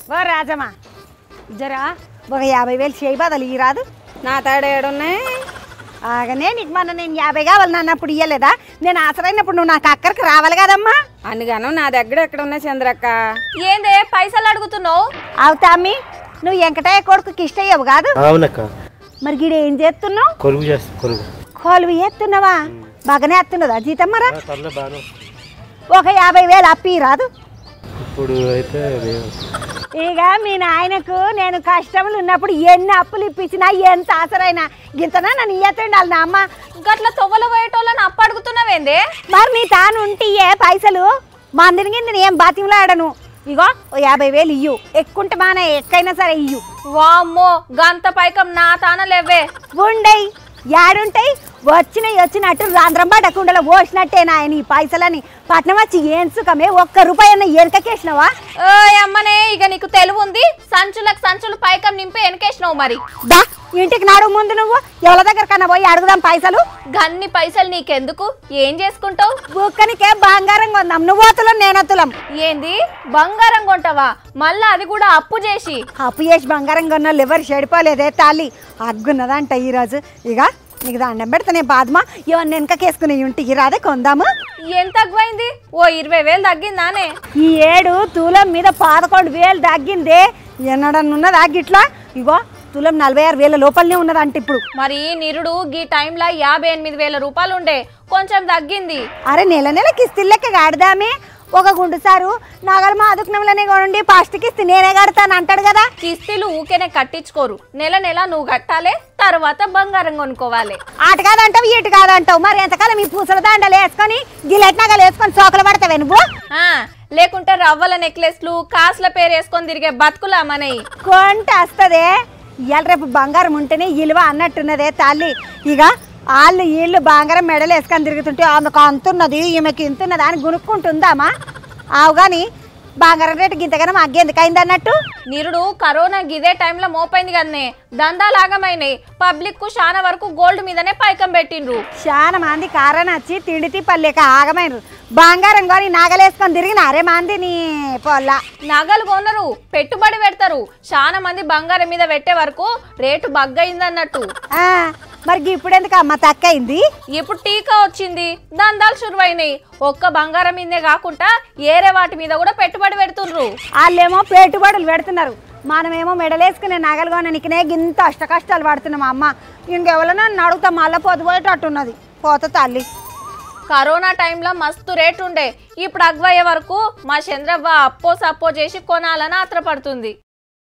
ఓ రాజమ్మా జరా ఒక యాభై వేలు చేయి బదులు ఈ రాదు నా తాడు ఏడున్నాయి ఆగనే నీకు మొన్న నేను యాభై కావాలి అన్నప్పుడు ఇయ్యలేదా నేను ఆసరైనప్పుడు నువ్వు నాకు అక్కడికి రావాలి కదమ్మా అందుగాను నా దగ్గర ఎక్కడ ఉన్నాయి చంద్రక్క ఏందే పైసలు అడుగుతున్నావు అవుతా అమ్మి నువ్వు వెంకటయ్య కొడుకుకి ఇష్టయ్యవు కాదు అవునక్క మరి గీడ ఏం చేస్తున్నావు కొలుగు చేస్తా కొలుగు కోలువి ఎత్తున్నావా బాగానే ఎత్తున్నదా జీతం మరా పర్లేదు బాగానే ఒక యాభై వేలు అప్పి రాదు ఇప్పుడు అయితే లేవు. ఇక మీ నాయనకు నేను కష్టములు ఉన్నప్పుడు ఎన్ని అప్పులు ఇప్పించినా ఎంత ఆసరైనా గింతనా నన్ను ఇయ్యతుండాలి నా అమ్మ గట్ల తొవ్వలు పోయేటోళ్ళని అప్పు అడుగుతున్నావేందే మరి నీ తాను ఉంటియే పైసలు మా అందరి కింద ఏం బాతింలో ఆడను ఇగో ఓ యాభై వేలు ఇయ్యు ఎక్కుంటే మానే ఎక్కైనా సరే ఇయ్యు వామ్మో గంత పైకం నా తాన లేవే ఉండయి యాడుంటాయి వచ్చినవి వచ్చినట్టు రాంధ్రం బాట కుండలో పోసినట్టే నాయన ఈ పైసలని పట్నం వచ్చి ఏం సుఖమే ఒక్క రూపాయి అన్న ఎనకకేసినవా ఓయ్ అమ్మనే ఇక నీకు తెలివి ఉంది సంచులకు సంచులు పైకం నింపి వెనకేసినావు మరి దా ఇంటికి నాడు ముందు నువ్వు ఎవరి దగ్గర కన్నా పోయి అడుగుదాం పైసలు గన్ని పైసలు నీకెందుకు ఏం చేసుకుంటావు బుక్కనికే బంగారం కొందాం నువ్వు అతులం నేను అతులం ఏంది బంగారం కొంటావా మళ్ళా అది కూడా అప్పు చేసి అప్పు చేసి బంగారం కొన్న ఎవరు చెడిపోలేదే తల్లి అగ్గున్నదంట ఈరోజు ఇక నీకు దండం పెడతానే బాధమా ఇవన్నీ వెనకకేసుకుని ఇంటికి రాదే కొందాము ఎంత తక్కువైంది ఓ ఇరవై వేలు తగ్గిందానే ఈ ఏడు తులం మీద పదకొండు వేలు తగ్గిందే ఎన్నడన్నా ఉన్నదా గిట్లా ఇగో తులం నలభై ఆరు వేల లోపలనే ఉన్నదంట ఇప్పుడు మరి నిరుడు గీ టైంలో యాభై ఎనిమిది వేల రూపాయలు ఉండే కొంచెం తగ్గింది అరే నెల నెల కిస్తీలు లెక్క కడదామే ఒక గుండు సారు నగలు మా అదుకునంలోనే కొనండి ఫస్ట్ కిస్తీ నేనే కడతాను అంటాడు కదా కిస్తీలు ఊకేనే కట్టించుకోరు నెల నెల నువ్వు కట్టాలి తర్వాత బంగారం కొనుక్కోవాలి అటు కాదంటావు ఇటు కాదంటావు మరి ఎంతకాలం ఈ పూసల దండలు వేసుకొని గిలెట్ నగలు వేసుకొని చోకలు పడతావే నువ్వు ఆ, లేకుంటే రవ్వల నెక్లెస్లు కాసుల పేరు వేసుకొని తిరిగే బతుకులా మనయి కొంట వస్తుందే ఇవాళ రేపు బంగారం ఉంటేనే ఇలువ అన్నట్టున్నదే తల్లి ఇక వాళ్ళు వీళ్ళు బంగారం మెడలు వేసుకొని తిరుగుతుంటే ఆమెకు అంతున్నది ఈమెకి ఇంతున్నది అని గునుక్కుంటుందామా ఆవు కానీ బంగారం రేటు గింతగానం అగ్గేందుకు అయింది అన్నట్టు నిరుడు కరోనా గిదే టైంలో మోపైంది కదనే దందాలాగమైనాయి పబ్లిక్ కు చాలా వరకు గోల్డ్ మీదనే పైకం పెట్టిండ్రు చాలా మంది కారణం వచ్చి తిండి తిప్పలేక ఆగమైన బంగారం కొని నగలేసుకొని తిరిగిన అరే మంది నీ పొల్ల నగలు కొనరు పెట్టుబడి పెడతారు చాలా మంది బంగారం మీద పెట్టే వరకు రేటు బగ్గయిందన్నట్టు ఆ, మరి ఇప్పుడు ఎందుకు అమ్మ తక్కయింది ఇప్పుడు టీకా వచ్చింది దందాలు శురువైనాయి ఒక్క బంగారం మీదే కాకుండా ఏరే వాటి మీద కూడా పెట్టుబడి పెడుతుండ్రు వాళ్ళేమో పెట్టుబడులు పెడుతున్నారు మనమేమో మెడలేసుకునే నగలు కొననికినే గింత అష్ట కష్టాలు పడుతున్నాం అమ్మ ఇంకెవరన్నా నన్ను అడుగుతా మళ్ళీ పొద్దుపోయేటట్టున్నది పోత తల్లి కరోనా టైంలో మస్తు రేటు ఉండే ఇప్పుడు అగ్వయ్యే వరకు మా చంద్రవ్వ అప్పో సప్పో చేసి కొనాలని ఆత్రపడుతుంది